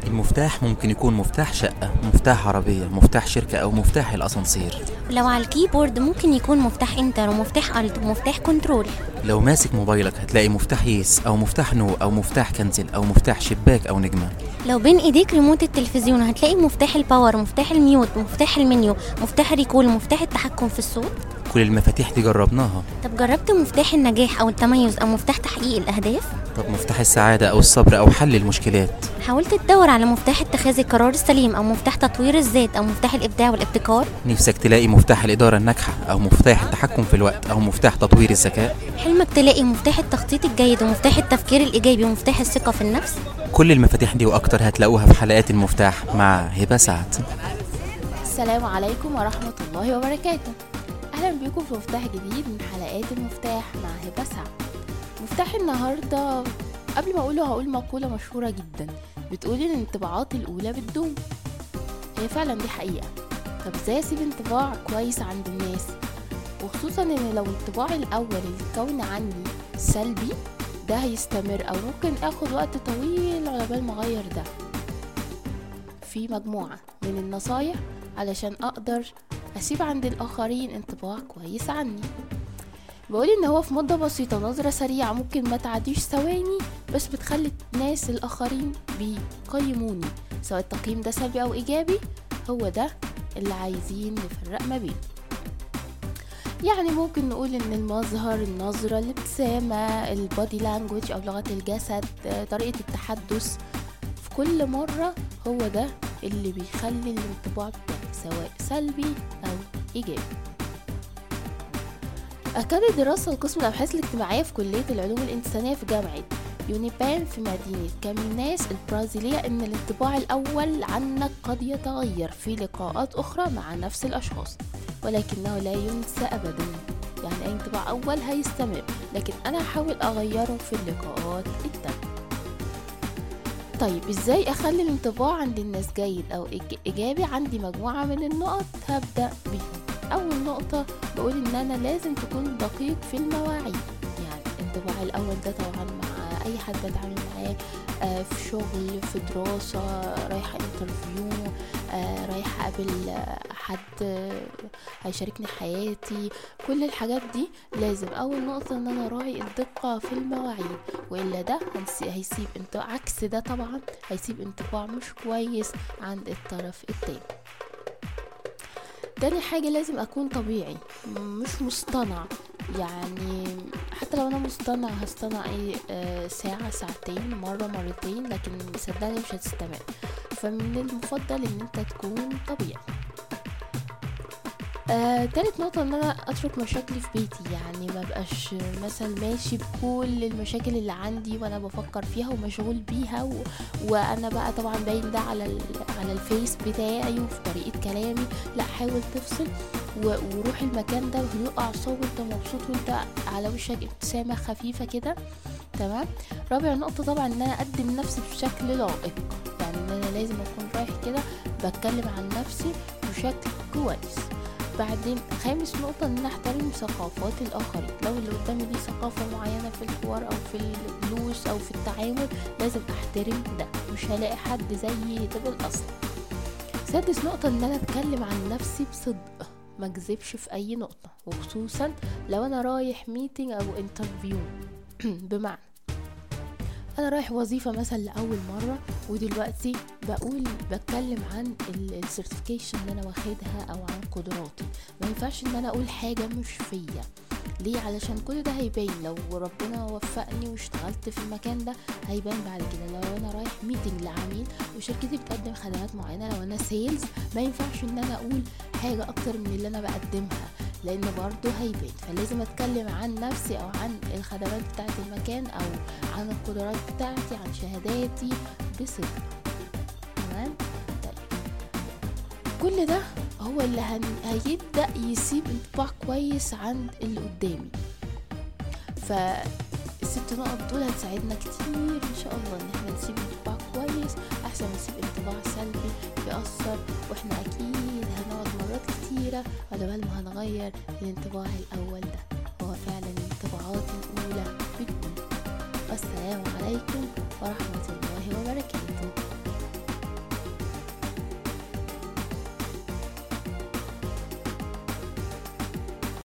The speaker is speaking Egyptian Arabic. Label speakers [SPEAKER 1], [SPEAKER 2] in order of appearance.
[SPEAKER 1] المفتاح ممكن يكون مفتاح شقة مفتاح عربية مفتاح شركة أو مفتاح الأسانسير
[SPEAKER 2] ولو على الكيبورد ممكن يكون مفتاح انتر ومفتاح الت ومفتاح كنترول
[SPEAKER 1] لو ماسك موبايلك هتلاقي مفتاح يس أو مفتاح نو أو مفتاح كنزل أو مفتاح شباك أو نجمة
[SPEAKER 2] لو بين ايديك ريموت التلفزيون هتلاقي مفتاح الباور مفتاح الميوت مفتاح المنيو مفتاح الريكول مفتاح التحكم في الصوت
[SPEAKER 1] كل المفاتيح دي جربناها
[SPEAKER 2] طب جربت مفتاح النجاح او التميز او مفتاح تحقيق الاهداف
[SPEAKER 1] طب مفتاح السعادة أو الصبر أو حل المشكلات
[SPEAKER 2] حاولت تدور على مفتاح اتخاذ القرار السليم او مفتاح تطوير الذات او مفتاح الابداع والابتكار
[SPEAKER 1] نفسك تلاقي مفتاح الإدارة الناجحة أو مفتاح التحكم في الوقت أو مفتاح تطوير الذكاء
[SPEAKER 2] حلمك تلاقي مفتاح التخطيط الجيد ومفتاح التفكير الايجابي ومفتاح الثقه في النفس
[SPEAKER 1] كل المفاتيح دي وأكتر هتلاقوها في حلقات المفتاح مع هبة سعد
[SPEAKER 3] السلام عليكم ورحمة الله وبركاته أهلا بيكم في مفتاح جديد من حلقات المفتاح مع هبة سعد مفتاح النهاردة قبل ما أقوله هقول مقولة مشهورة جدا بتقول إن الانطباعات الأولى بتدوم هي فعلا دي حقيقة طب ازاي أسيب انطباع كويس عند الناس وخصوصا إن لو انطباعي الأول اللي اتكون عني سلبي ده هيستمر أو ممكن آخد وقت طويل على بال ما أغير ده في مجموعة من النصايح علشان أقدر أسيب عند الآخرين انطباع كويس عني بقول إن هو في مدة بسيطة نظرة سريعة ممكن ما تعديش ثواني بس بتخلي الناس الآخرين بيقيموني سواء التقييم ده سلبي أو إيجابي هو ده اللي عايزين نفرق ما بينه يعني ممكن نقول ان المظهر النظرة الابتسامة البادي لانجوج او لغة الجسد آه، طريقة التحدث في كل مرة هو ده اللي بيخلي الانطباع بتاعي سواء سلبي او ايجابي أكدت دراسة قسم الأبحاث الاجتماعية في كلية العلوم الإنسانية في جامعة يونيبان في مدينة كاميناس البرازيلية إن الانطباع الأول عنك قد يتغير في لقاءات أخرى مع نفس الأشخاص ولكنه لا ينسى أبدا يعني أي انطباع أول هيستمر لكن أنا هحاول أغيره في اللقاءات التانية طيب ازاي اخلي الانطباع عند الناس جيد او إيج- ايجابي عندي مجموعة من النقط هبدأ بيهم اول نقطة بقول ان انا لازم تكون دقيق في المواعيد يعني انطباعي الاول ده طبعا مع اي حد بتعامل معاه آه، في شغل في دراسة رايحة انترفيو آه، رايحة اقابل آه، حد آه، هيشاركني حياتي كل الحاجات دي لازم اول نقطة ان انا اراعي الدقة في المواعيد والا ده هنس- هيسيب انت عكس ده طبعا هيسيب انطباع مش كويس عند الطرف التاني تاني حاجة لازم أكون طبيعي م- مش مصطنع يعني حتى لو أنا مصطنع هصطنع ايه آه ساعة ساعتين مرة مرتين لكن صدقني مش هتستمر فمن المفضل ان انت تكون طبيعي آه، تالت نقطة ان انا اترك مشاكلي في بيتي يعني ما بقاش مثلا ماشي بكل المشاكل اللي عندي وانا بفكر فيها ومشغول بيها و... وانا بقى طبعا باين ده على ال... على الفيس بتاعي وفي طريقة كلامي لا حاول تفصل و... وروح المكان ده بهدوء اعصاب وانت مبسوط وانت على وشك ابتسامة خفيفة كده تمام رابع نقطة طبعا ان انا اقدم نفسي بشكل لائق يعني ان انا لازم اكون رايح كده بتكلم عن نفسي بشكل كويس بعدين خامس نقطة ان انا احترم ثقافات الاخرين لو اللي قدامي دي ثقافة معينة في الحوار او في الجلوس او في التعامل لازم احترم ده مش هلاقي حد زيي ده بالاصل سادس نقطة ان انا اتكلم عن نفسي بصدق ما اكذبش في اي نقطة وخصوصا لو انا رايح ميتنج او انترفيو بمعنى انا رايح وظيفة مثلا لأول مرة ودلوقتي بقول بتكلم عن السيرتيفيكيشن اللي انا واخدها او عن قدراتي ما ينفعش ان انا اقول حاجة مش فيا ليه علشان كل ده هيبين لو ربنا وفقني واشتغلت في المكان ده هيبان بعد كده لو انا رايح ميتنج لعميل وشركتي بتقدم خدمات معينه لو انا سيلز ما ينفعش ان انا اقول حاجه اكتر من اللي انا بقدمها لان برضه هيبان فلازم اتكلم عن نفسي او عن الخدمات بتاعت المكان او عن القدرات بتاعتي عن شهاداتي بصدق تمام طيب كل ده هو اللي هن... هيبدأ يسيب انطباع كويس عند اللي قدامي فالست نقط دول هتساعدنا كتير ان شاء الله ان احنا نسيب انطباع كويس احسن ما نسيب انطباع سلبي يأثر واحنا اكيد هنقعد مرات كتيرة على بال ما هنغير الانطباع الاول ده هو فعلا الانطباعات الاولى بتكون والسلام عليكم ورحمة